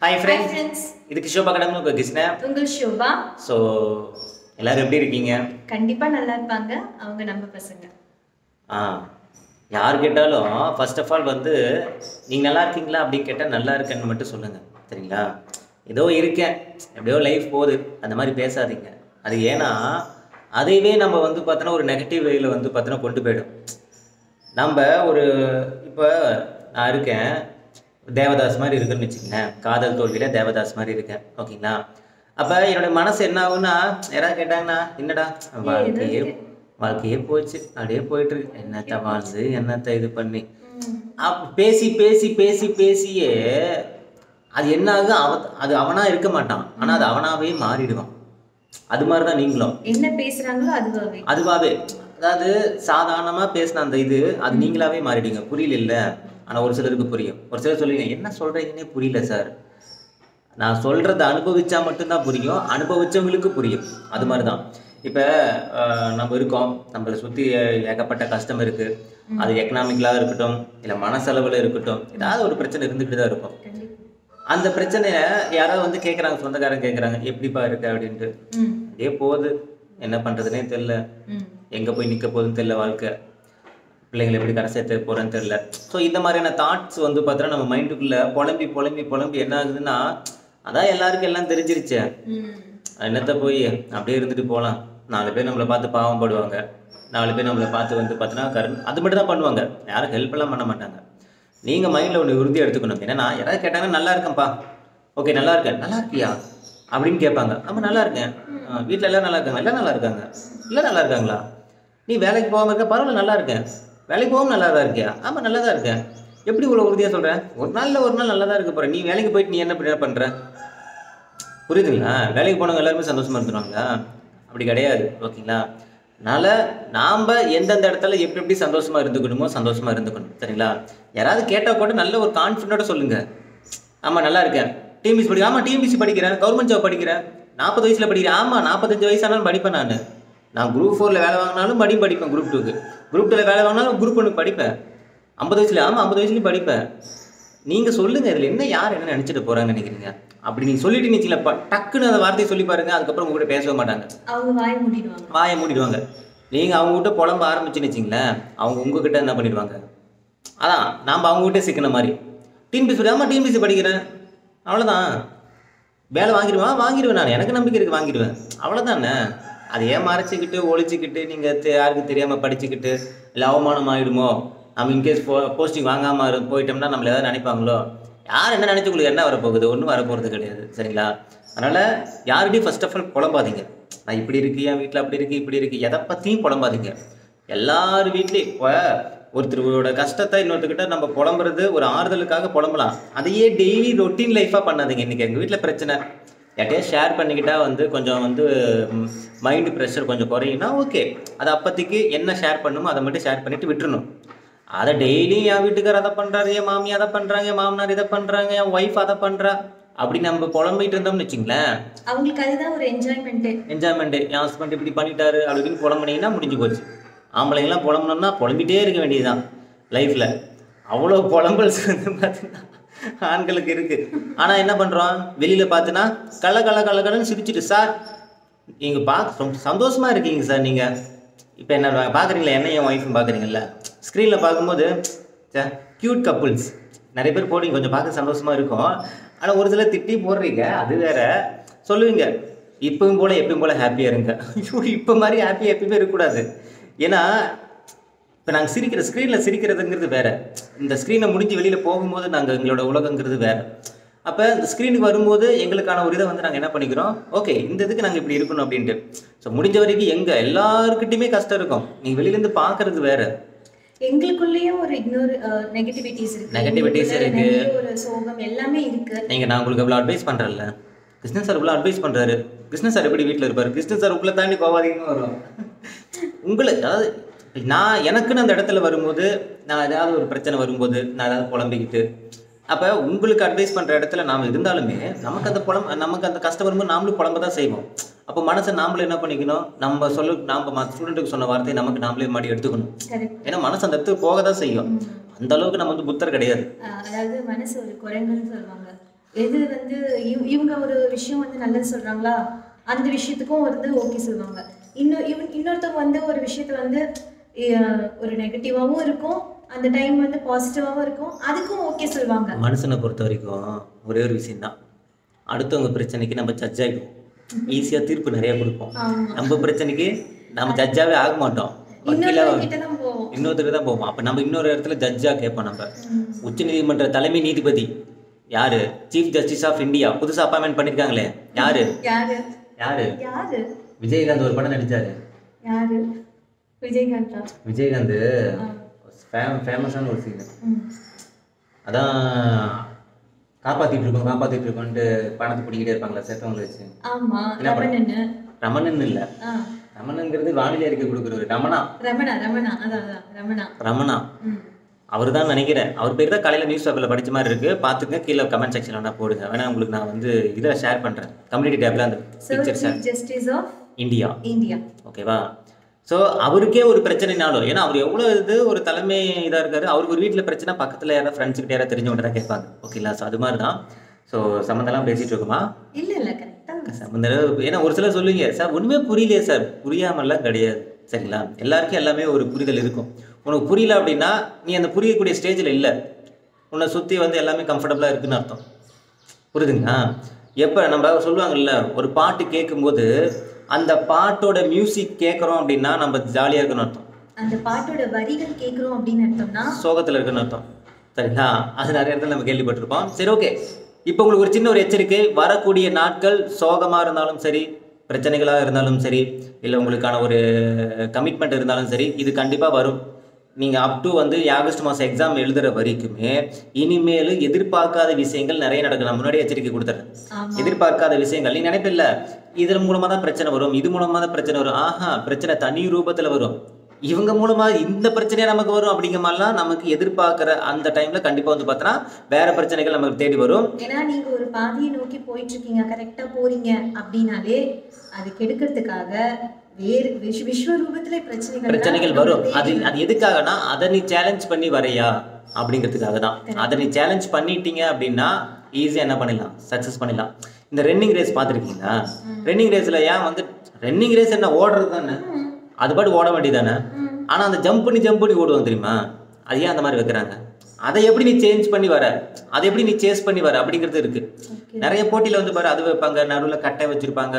Hi hi friends friends இது கிஷோபா கடமை உங்கள் கிருஷ்ணா உங்கள் ஷோபா ஸோ எல்லாரும் எப்படி இருக்கீங்க கண்டிப்பா நல்லா இருப்பாங்க அவங்க நம்ம பசங்க ஆ யார் கேட்டாலும் ஃபர்ஸ்ட் ஆஃப் ஆல் வந்து நீங்கள் நல்லா இருக்கீங்களா அப்படின்னு கேட்டால் நல்லா இருக்கேன்னு மட்டும் சொல்லுங்கள் சரிங்களா ஏதோ இருக்கேன் எப்படியோ லைஃப் போகுது அந்த மாதிரி பேசாதீங்க அது ஏன்னா அதையவே நம்ம வந்து பார்த்தோன்னா ஒரு நெகட்டிவ் வேயில் வந்து பார்த்தோன்னா கொண்டு போயிடும் நம்ம ஒரு இப்போ நான் இருக்கேன் தேவதாஸ் மாதிரி இருக்குன்னு வச்சுக்கங்களேன் காதல் தோல்வியில் தேவதாஸ் மாதிரி இருக்கேன் ஓகேங்களா அப்போ என்னோட மனசு என்ன ஆகும்னா யாராவது கேட்டாங்கன்னா என்னடா வாழ்க்கையே வாழ்க்கையே போச்சு அப்படியே போயிட்டு இருக்கு என்னத்த வாழ்ந்து என்னத்த இது பண்ணி அப் பேசி பேசி பேசி பேசியே அது என்ன ஆகும் அவ அது அவனா இருக்க மாட்டான் ஆனால் அது அவனாவே மாறிடுவான் அது மாதிரி தான் நீங்களும் என்ன பேசுறாங்களோ அதுவாவே அதுவாகவே அதாவது சாதாரணமாக பேசின அந்த இது அது நீங்களாவே மாறிடுங்க புரியல இல்லை ஆனால் ஒரு சிலருக்கு புரியும் ஒரு சிலர் சொல்லுவீங்க என்ன சொல்கிறீங்கன்னே புரியல சார் நான் சொல்கிறத அனுபவிச்சா மட்டும்தான் புரியும் அனுபவிச்சவங்களுக்கு புரியும் அது மாதிரி தான் இப்போ நம்ம இருக்கோம் நம்மளை சுற்றி ஏகப்பட்ட கஷ்டம் இருக்குது அது எக்கனாமிக்கலாக இருக்கட்டும் இல்லை மனசளவில் இருக்கட்டும் ஏதாவது ஒரு பிரச்சனை இருந்துக்கிட்டு தான் இருக்கும் கண்டிப்பா அந்த பிரச்சனையை யாராவது வந்து கேட்குறாங்க சொந்தக்காரங்க கேட்குறாங்க எப்படிப்பா இருக்கு அப்படின்ட்டு ம் அப்படியே போகுது என்ன பண்ணுறதுனே தெரில ம் எங்கே போய் நிற்க போகுதுன்னு தெரியல வாழ்க்கை பிள்ளைங்களை எப்படி கரை சேர்த்து போகிறேன்னு தெரில ஸோ இந்த மாதிரியான தாட்ஸ் வந்து பார்த்தோன்னா நம்ம மைண்டுக்குள்ளே புலம்பி புலம்பி புலம்பி என்ன ஆகுதுன்னா அதான் எல்லாருக்கும் எல்லாம் தெரிஞ்சிருச்சே ம் என்னத்த போய் அப்படியே இருந்துட்டு போகலாம் நாலு பேர் நம்மளை பார்த்து பாவம் படுவாங்க நாலு பேர் நம்மளை பார்த்து வந்து பார்த்தோன்னா கரு அது மட்டும் தான் பண்ணுவாங்க யாரும் ஹெல்ப் எல்லாம் பண்ண மாட்டாங்க நீங்கள் மைண்டில் ஒன்று உறுதி எடுத்துக்கணும் என்னன்னா யாராவது கேட்டாங்கன்னா நல்லா இருக்கேன்ப்பா ஓகே நல்லா இருக்கேன் நல்லா இருக்கியா அப்படின்னு கேட்பாங்க ஆமாம் நல்லா இருக்கேன் வீட்டில் எல்லாம் நல்லா இருக்காங்க எல்லாம் நல்லா இருக்காங்க எல்லாம் நல்லா இருக்காங்களா நீ வேலைக்கு போகாம இருக்க பரவாயில்ல நல்லா இருக்கேன் வேலைக்கு போகாம நல்லா தான் இருக்கியா ஆமாம் நல்லா தான் இருக்கேன் எப்படி இவ்வளோ உறுதியாக சொல்கிறேன் ஒரு நாளில் ஒரு நாள் நல்லா தான் இருக்க போகிறேன் நீ வேலைக்கு போயிட்டு நீ என்ன பண்ண பண்ணுற புரியுதுங்களா வேலைக்கு போனவங்க எல்லாருமே சந்தோஷமா இருந்துருவாங்களா அப்படி கிடையாது ஓகேங்களா அதனால நாம் எந்தெந்த இடத்துல எப்படி எப்படி சந்தோஷமா இருந்துக்கணுமோ சந்தோஷமா இருந்துக்கணும் சரிங்களா யாராவது கேட்டால் கூட நல்ல ஒரு கான்ஃபிடென்ட்டோட சொல்லுங்க ஆமாம் நல்லா இருக்கேன் டிஎம்பிசி படிக்கிறேன் ஆமாம் டிஎம்பிசி படிக்கிறேன் கவர்மெண்ட் ஜாப் படிக்கிறேன் நாற்பது வயசில் படிக்கிறேன் ஆமாம் நாற்பத்தஞ்சு வயசானாலும் படிப்பேன் நான் நான் குரூப் ஃபோரில் வேலை வாங்கினாலும் மறுபடியும் படிப்பேன் குரூப் டூக்கு குரூப் டூவில் வேலை வாங்கினாலும் குரூப் ஒன்றுக்கு படிப்பேன் ஐம்பது வயசுல ஆமாம் ஐம்பது வயசுலையும் படிப்பேன் நீங்கள் சொல்லுங்கள் இதில் என்ன யார் என்ன நினச்சிட்டு போகிறாங்கன்னு நினைக்கிறீங்க அப்படி நீங்கள் சொல்லிட்டு நிச்சல டக்குன்னு அந்த வார்த்தையை சொல்லி பாருங்க அதுக்கப்புறம் உங்ககிட்ட பேசவே மாட்டாங்க அவங்க வாய் மூடிடுவாங்க வாயை மூடிடுவாங்க நீங்கள் அவங்ககிட்ட புலம்ப ஆரம்பிச்சுன்னு வச்சிங்களேன் அவங்க உங்ககிட்ட என்ன பண்ணிடுவாங்க அதான் நாம் அவங்ககிட்ட சிக்கின மாதிரி டிஎன்பிசி ஆமாம் டிஎன்பிசி படிக்கிறேன் அவ்வளோதான் வேலை வாங்கிடுவேன் வாங்கிடுவேன் நான் எனக்கு நம்பிக்கை இருக்குது வாங்கிடுவேன் அவ்வளோதானே அதை ஏன் மறைச்சிக்கிட்டு ஒழிச்சிக்கிட்டு நீங்கள் யாருக்கு தெரியாமல் படிச்சுக்கிட்டு இல்லை அவமானம் ஆகிடுமோ நம்ம இன்கேஸ் போ போஸ்டிங் வாங்காமல் இரு போயிட்டோம்னா நம்மள ஏதாவது நினைப்பாங்களோ யார் என்ன நினச்சிக்குள்ள என்ன வரப்போகுது ஒன்றும் வரப்போகிறது கிடையாது சரிங்களா அதனால் யார்கிட்டையும் ஃபர்ஸ்ட் ஆஃப் ஆல் புலம்பாதீங்க நான் இப்படி இருக்கு என் வீட்டில் அப்படி இருக்கு இப்படி இருக்கு எதை பற்றியும் புலம்பாதீங்க எல்லார் வீட்லேயும் இப்போ ஒருத்தரோட கஷ்டத்தை இன்னொருத்தர்கிட்ட நம்ம புலம்புறது ஒரு ஆறுதலுக்காக புலம்பலாம் அதையே டெய்லி ரொட்டீன் லைஃபாக பண்ணாதீங்க இன்றைக்கி எங்கள் வீட்டில் பிரச்சனை யார்ட்டையா ஷேர் பண்ணிக்கிட்டா வந்து கொஞ்சம் வந்து மைண்டு ப்ரெஷர் கொஞ்சம் குறையும்னா ஓகே அது அப்போதைக்கு என்ன ஷேர் பண்ணுமோ அதை மட்டும் ஷேர் பண்ணிட்டு விட்டுறணும் அதை டெய்லி என் வீட்டுக்கார் அதை பண்ணுறாரு என் மாமி அதை பண்ணுறாங்க என் மாமனார் இதை பண்ணுறாங்க என் ஒய்ஃப் அதை பண்ணுறா அப்படி நம்ம புலம்பிட்டு இருந்தோம்னு வச்சுங்களேன் அவங்களுக்கு அதுதான் ஒரு என்ஜாய்மெண்ட்டு என்ஜாய்மெண்ட்டு என் ஹஸ்பண்ட் இப்படி பண்ணிட்டாரு அப்படின்னு புலம்புனீங்கன்னா முடிஞ்சு போச்சு ஆம்பளைங்களாம் புலம்புனோம்னா புலம்பிட்டே இருக்க வேண்டியதுதான் லைஃப்பில் அவ்வளோ புலம்பல்ஸ் வந்து பார்த்தீங்கன்னா ஆண்களுக்கு இருக்குது ஆனால் என்ன பண்ணுறோம் வெளியில் பார்த்தினா கள்ள கள்ள கள்ள கலன்னு சிரிச்சிட்டு சார் நீங்கள் பார்க்க ரொம்ப சந்தோஷமாக இருக்கீங்க சார் நீங்கள் இப்போ என்ன பார்க்குறீங்களா என்ன என் ஒய்ஃபும் பார்க்குறீங்கல்ல ஸ்க்ரீனில் பார்க்கும்போது க்யூட் கப்புள்ஸ் நிறைய பேர் போடுறீங்க கொஞ்சம் பார்க்க சந்தோஷமாக இருக்கும் ஆனால் ஒரு சிலர் திட்டி போடுறீங்க அது வேற சொல்லுவீங்க இப்பவும் போல எப்பயும் போல ஹாப்பியாக இருங்க ஐயோ இப்போ மாதிரி ஹாப்பி எப்பயுமே இருக்கக்கூடாது ஏன்னா இப்போ நாங்கள் சிரிக்கிற ஸ்க்ரீனில் சிரிக்கிறதுங்கிறது வேற இந்த ஸ்க்ரீனை முடிஞ்சு வெளியில் போகும்போது நாங்கள் எங்களோட உலகங்கிறது வேற அப்போ இந்த ஸ்க்ரீனுக்கு வரும்போது எங்களுக்கான ஒரு இதை வந்து நாங்கள் என்ன பண்ணிக்கிறோம் ஓகே இந்த இதுக்கு நாங்கள் இப்படி இருக்கணும் அப்படின்ட்டு ஸோ முடிஞ்ச வரைக்கும் எங்கே எல்லாருக்கிட்டையுமே கஷ்டம் இருக்கும் நீங்கள் வெளியிலேருந்து பார்க்கறது வேற எங்களுக்குள்ளேயும் ஒரு இன்னொரு நெகட்டிவிட்டிஸ் இருக்கு Negativities எங்களுக்குள்ள இருக்கு. நிறைய ஒரு சோகம் எல்லாமே இருக்கு நீங்கள் நான் உங்களுக்கு எவ்வளோ அட்வைஸ் பண்ணுறேன்ல கிருஷ்ணன் சார் இவ்வளோ அட்வைஸ் பண்ணுறாரு கிருஷ்ணன் சார் எப்படி வீட்டில் இருப்பார் கிருஷ்ணன் சார் உங்களை தாண்டி கோவாதீங்கன்னு வரும் உங்களை அதாவது நான் எனக்குன்னு அந்த இடத்துல வரும்போது நான் ஏதாவது ஒரு பிரச்சனை வரும்போது நான் ஏதாவது புலம்பிக்கிட்டு அப்போ உங்களுக்கு அட்வைஸ் பண்ணுற இடத்துல நாம் இருந்தாலுமே நமக்கு அந்த புலம் நமக்கு அந்த கஷ்டம் வரும்போது நாமளும் புலம்ப தான் செய்வோம் அப்போ மனசை நாமளும் என்ன பண்ணிக்கணும் நம்ம சொல்ல நாம் ஸ்டூடெண்ட்டுக்கு சொன்ன வார்த்தையை நமக்கு நாமளே மாடி எடுத்துக்கணும் கரெக்ட் ஏன்னா மனசு அந்த இடத்துக்கு போக தான் செய்யும் அந்த அளவுக்கு நம்ம வந்து புத்தர் கிடையாது அதாவது மனசு ஒரு குரங்குன்னு சொல்லுவாங்க எது வந்து இவ- இவங்க ஒரு விஷயம் வந்து நல்லது சொல்றாங்களா அந்த விஷயத்துக்கும் வந்து ஓகே சொல்லுவாங்க இன்னும் இவன் இன்னொருத்தவங்க வந்து ஒரு விஷயத்த வந்து அஹ், ஒரு நெகட்டிவாகவும் இருக்கும் அந்த டைம் வந்து பாசிட்டிவாகவும் இருக்கும் அதுக்கும் ஓகே சொல்லுவாங்க மனுஷனை பொறுத்த வரைக்கும் ஒரே ஒரு விஷயம்தான் அடுத்தவங்க பிரச்சனைக்கு நம்ம ஜட்ஜ் ஆகிடுவோம் ஈஸியாக தீர்ப்பு நிறைய கொடுப்போம் ஆமா நம்ம பிரச்சனைக்கு நம்ம ஜட்ஜாவே ஆக மாட்டோம் வக்கீலா இன்னொருத்தவங்க கிட்ட தான் போவோம் இன்னொருத்தருக்கு தான் போவோம் அப்போ நம்ம இன்னொரு இடத்துல ஜட்ஜாக கேட்போம் நம்ம உச்சநீதிமன்ற தலைமை நீதிபதி யாரு சீஃப் ஜஸ்டிஸ் ஆஃப் இந்தியா புதுசா அப்பாயின்மெண்ட் பண்ணிருக்காங்களே யாரு யாரு யாரு யாரு விஜயகாந்த் ஒரு படம் நடிச்சாரு யாரு விஜயகாந்தா விஜயகாந்த் ஃபேமஸான ஒரு சீன் ம். அதான் காப்பாத்திட்டு இருக்கோம் காப்பாத்திட்டு இருக்கோம்ட்டு பணத்தை பிடிக்கிட்டே இருப்பாங்களா செத்தவங்களை வச்சு ஆமா என்ன படம்? ரமணன்னு ரமணன் இல்ல ஆ ரமணங்கிறது வானிலை அறிக்கை கொடுக்குறவர் ரமணா ரமணா ரமணா அதான் அதான் ரமணா ரமணா ம் அவர் தான் நினைக்கிறேன் அவர் பேர் தான் காலையில் நியூஸ் பேப்பரில் படிச்ச மாதிரி இருக்கு பார்த்துங்க கீழே கமெண்ட் செக்ஷனில் வேணா போடுங்க வேணா உங்களுக்கு நான் வந்து இதில் ஷேர் பண்ணுறேன் கம்யூனிட்டி டேப்ல அந்த So, picture share Chief Justice of India India. ஓகேவா ஸோ அவருக்கே ஒரு பிரச்சனைனாலும் ஏன்னா அவர் எவ்வளோ இது ஒரு தலைமை இதாக இருக்காரு அவருக்கு ஒரு வீட்டில் பிரச்சனை பக்கத்தில் யாராவது ஃப்ரெண்ட்ஸுக்கிட்ட யாராவது தெரிஞ்சவங்க தான் கேட்பாங்க ஓகேங்களா ஸோ அது மாதிரி தான் ஸோ சம்மந்தெல்லாம் பேசிகிட்டு இருக்குமா இல்ல இல்ல கரெக்டா சம்மந்தம் ஏன்னா ஒரு சிலர் சொல்லுவீங்க சார் ஒன்றுமே புரியலையே சார் புரியாமலாம் கிடையாது சரிங்களா எல்லாருக்கும் எல்லாமே ஒரு புரிதல் இருக்கும் உனக்கு புரியல அப்படின்னா நீ அந்த புரியக்கூடிய ஸ்டேஜில் இல்லை உன்னை சுற்றி வந்து எல்லாமே கம்ஃபர்டபுளாக இருக்குன்னு அர்த்தம் புரியுதுங்களா எப்போ நம்ம சொல்லுவாங்கல்ல ஒரு பாட்டு கேட்கும்போது அந்த பாட்டோட மியூசிக் கேட்குறோம் அப்படின்னா நம்ம ஜாலியாக இருக்குன்னு அர்த்தம் அந்த பாட்டோட வரிகள் கேக்குறோம் அப்படின்னு அர்த்தம்னா சோகத்தில் இருக்குன்னு அர்த்தம் சரிங்களா அது நிறைய இடத்துல நம்ம கேள்விப்பட்டிருப்போம் சரி ஓகே இப்போ உங்களுக்கு ஒரு சின்ன ஒரு எச்சரிக்கை வரக்கூடிய நாட்கள் சோகமாக இருந்தாலும் சரி பிரச்சனைகளாக இருந்தாலும் சரி இல்லை உங்களுக்கான ஒரு கமிட்மெண்ட் இருந்தாலும் சரி இது கண்டிப்பாக வரும் நீங்கள் அப் டு வந்து ஆகஸ்ட் மாதம் எக்ஸாம் எழுதுகிற வரைக்குமே இனிமேல் எதிர்பார்க்காத விஷயங்கள் நிறைய நடக்கும் நான் முன்னாடியே எச்சரிக்கை கொடுத்துறேன் ஆமா எதிர்பார்க்காத விஷயங்கள் நீ நினைப்பில்ல இதன் மூலமா தான் பிரச்சனை வரும் இது மூலமா தான் பிரச்சனை வரும் ஆஹா பிரச்சனை தனி ரூபத்துல வரும் இவங்க மூலமா இந்த பிரச்சனையே நமக்கு வரும் அப்படிங்கிற மாதிரிலாம் நமக்கு எதிர்பார்க்கிற அந்த டைம்ல கண்டிப்பா வந்து பார்த்தோன்னா வேற பிரச்சனைகள் நமக்கு தேடி வரும் ஏன்னா நீங்க ஒரு பாதையை நோக்கி போயிட்டு இருக்கீங்க கரெக்டா போறீங்க அப்படின்னாலே அது கெடுக்கிறதுக்காக வேறு விஷ் விஸ்வரூபத்துல பிரச்சனைகள் பிரச்சனைகள் வரும் அது அது எதுக்காகனா அதை நீ சேலஞ்ச் பண்ணி வரையா அப்படிங்கிறதுக்காக தான் அதை நீ சேலஞ்ச் பண்ணிட்டீங்க அப்படின்னா ஈஸியாக என்ன பண்ணிடலாம் சக்ஸஸ் பண்ணிடலாம் இந்த ரன்னிங் ரேஸ் பார்த்துருக்கீங்களா ரன்னிங் ரேஸில் ஏன் வந்து ரன்னிங் ரேஸ் என்ன ஓடுறது தானே அது பாட்டு ஓட வேண்டியதானே ஆனால் அந்த ஜம்ப் பண்ணி ஜம்ப் பண்ணி ஓடுவோம் தெரியுமா அது ஏன் அந்த மாதிரி வைக்கிறாங்க அதை எப்படி நீ சேஞ்ச் பண்ணி வர அதை எப்படி நீ சேஸ் பண்ணி வர அப்படிங்கிறது இருக்கு Okay. நிறைய போட்டியில் வந்து பாரு அது வைப்பாங்க நடுவில் கட்டை வச்சிருப்பாங்க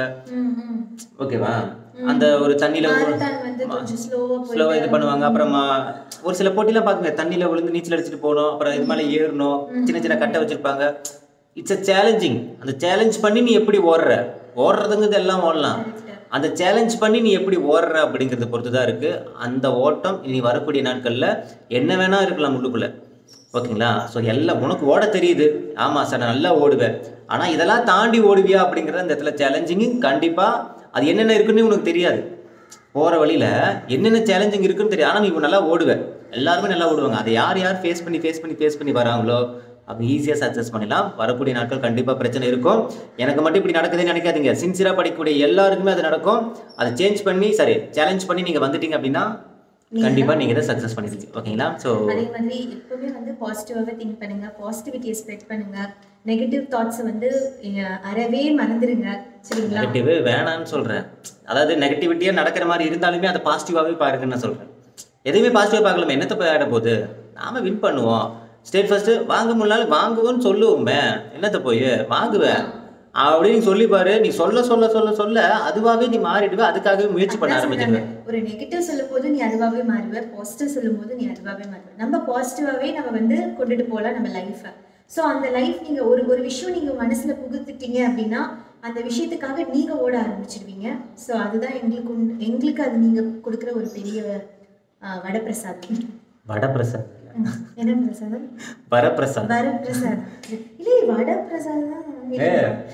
ஓகேவா அந்த ஒரு தண்ணியில் மாரத்தான் வந்து கொஞ்சம் ஸ்லோவா ஸ்லோவாக இது பண்ணுவாங்க அப்புறமா ஒரு சில போட்டிலாம் பார்க்குங்க தண்ணியில் விழுந்து நீச்சல் அடிச்சுட்டு போகணும் அப்புறம் இது மேலே ஏறணும் சின்ன சின்ன கட்டை வச்சிருப்பாங்க இட்ஸ் அ சேலஞ்சிங் அந்த சேலஞ்ச் பண்ணி நீ எப்படி ஓடுற ஓடுறதுங்கிறது எல்லாம் ஓடலாம் அந்த சேலஞ்ச் பண்ணி நீ எப்படி ஓடுற அப்படிங்கிறத பொறுத்து தான் இருக்கு அந்த ஓட்டம் இனி வரக்கூடிய நாட்களில் என்ன வேணா இருக்கலாம் உள்ளுக்குள்ள ஓகேங்களா ஸோ எல்லாம் உனக்கு ஓட தெரியுது ஆமாம் சார் நான் நல்லா ஓடுவேன் ஆனால் இதெல்லாம் தாண்டி ஓடுவியா அப்படிங்கிறது அந்த இடத்துல சேலஞ்சிங்கு கண்டிப்பாக அது என்னென்ன இருக்குன்னு உனக்கு தெரியாது போகிற வழியில் என்னென்ன சேலஞ்சிங் இருக்குன்னு தெரியும் ஆனால் நீ இப்போ நல்லா ஓடுவேன் எல்லாருமே நல்லா ஓடுவாங்க அதை யார் யார் ஃபேஸ் பண்ணி ஃபேஸ் பண்ணி ஃபேஸ் பண்ணி வராங்களோ அவங்க ஈஸியாக சக்ஸஸ் பண்ணிடலாம் வரக்கூடிய நாட்கள் கண்டிப்பாக பிரச்சனை இருக்கும் எனக்கு மட்டும் இப்படி நடக்குதுன்னு நினைக்காதீங்க சின்சியராக படிக்கக்கூடிய எல்லாருக்குமே அது நடக்கும் அதை சேஞ்ச் பண்ணி சரி சேலஞ்ச் பண்ணி நீங்கள் வந்துட்டீங்க அப்படின்னா கண்டிப்பாக நீங்கள் இதை சக்ஸஸ் பண்ணிடுங்க ஓகேங்களா ஸோ அதே மாதிரி எப்பவுமே வந்து பாசிட்டிவாகவே திங்க் பண்ணுங்க பாசிட்டிவிட்டியை ஸ்ப்ரெட் பண்ணுங்க நெகட்டிவ் தாட்ஸை வந்து அஹ், அறவே மறந்துடுங்க சரிங்களா நெகட்டிவ் வேணான்னு சொல்கிறேன் அதாவது நெகட்டிவிட்டியாக நடக்கிற மாதிரி இருந்தாலுமே அதை பாசிட்டிவாகவே பாருங்கன்னு நான் சொல்கிறேன் எதையுமே பாசிட்டிவாக பார்க்கலாமே என்னத்தை போய் ஆட போகுது நாம வின் பண்ணுவோம் ஸ்டேட் ஃபர்ஸ்ட்டு வாங்க முடியல வாங்குவோன்னு சொல்லுவோமே என்னத்தை போய் வாங்குவேன் அப்படின்னு சொல்லி பாரு நீ சொல்ல சொல்ல சொல்ல சொல்ல அதுவாகவே நீ மாறிடுவே அதுக்காகவே முயற்சி பண்ண அதான் ஆரம்பிச்சிடுவேன் சொல்றாங்க. ஒரு நெகட்டிவ் சொல்லும் போது நீ அதுவாகவே மாறுவ பாசிட்டிவ் சொல்லும் போது நீ அதுவாகவே மாறுவ நம்ம பாசிட்டிவாகவே நம்ம வந்து கொண்டுட்டு போகலாம் நம்ம லைஃப்பை ஸோ அந்த லைஃப் நீங்க ஒரு ஒரு விஷயம் நீங்க மனசுல புகுத்துட்டீங்க அப்படின்னா அந்த விஷயத்துக்காக நீங்க ஓட ஆரம்பிச்சிடுவீங்க ஸோ அதுதான் எங்களுக்கு உண்டு- எங்களுக்கு அது நீங்க கொடுக்குற ஒரு பெரிய ஆஹ், வடப்பிரசாதம் வடபிரசாத் என்ன பிரசாதம் வரப்பிரசாத் வரப்பிரசாதம் இல்லை வடப்பிரசாதம் ஏ.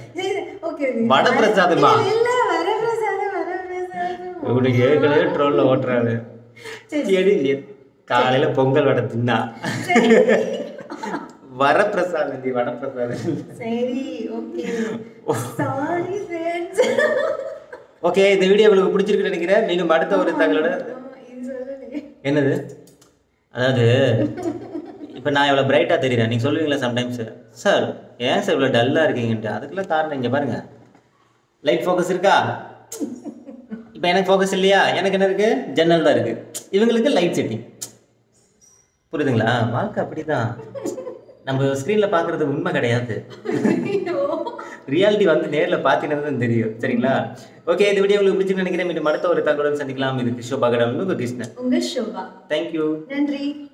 ஓகே வடப்பிரசாதமா? இல்ல வரப்பிரசாதம் வரப்பிரசாதம் இவனுக்கு ஏற்கனவே ட்ரோலில் ஓட்டுறாரு சரி. சரி காலையில பொங்கல் வடை தின்னா வரப்பிரசாதம் டி வடப்பிரசாதம் சரி ஓகே சாரி ஃப்ரெண்ட்ஸ் ஓகே இந்த வீடியோ உங்களுக்கு பிடிச்சிருக்குன்னு நினைக்கிறேன் மீண்டும் அடுத்த ஒரு தங்களோட இது சொல்லலையே என்னது அதாவது இப்போ நான் எவ்வளோ பிரைட்டாக தெரியுறேன் நீங்கள் சொல்லுவீங்களா சம்டைம்ஸ் சார் ஏன் சார் இவ்வளோ டல்லாக இருக்கீங்கன்ட்டு அதுக்கெல்லாம் காரணம் இங்கே பாருங்க லைட் ஃபோக்கஸ் இருக்கா இப்போ எனக்கு ஃபோக்கஸ் இல்லையா எனக்கு என்ன இருக்குது ஜன்னல் தான் இருக்குது இவங்களுக்கு லைட் செட்டிங் புரியுதுங்களா வாழ்க்கை அப்படிதான் நம்ம ஸ்க்ரீனில் பார்க்குறது உண்மை கிடையாது ரியாலிட்டி வந்து நேரில் பார்த்தீங்கன்னா தான் தெரியும் சரிங்களா ஓகே இந்த வீடியோ உங்களுக்கு பிடிச்சிருக்கு நினைக்கிறேன் மீண்டும் அடுத்த ஒரு தகவலுடன் சந்திக்கலாம் இது கிஷோபா கடவுள் உங்கள் கிருஷ்ணன் உங்க ஷோபா தேங்க்யூ நன்றி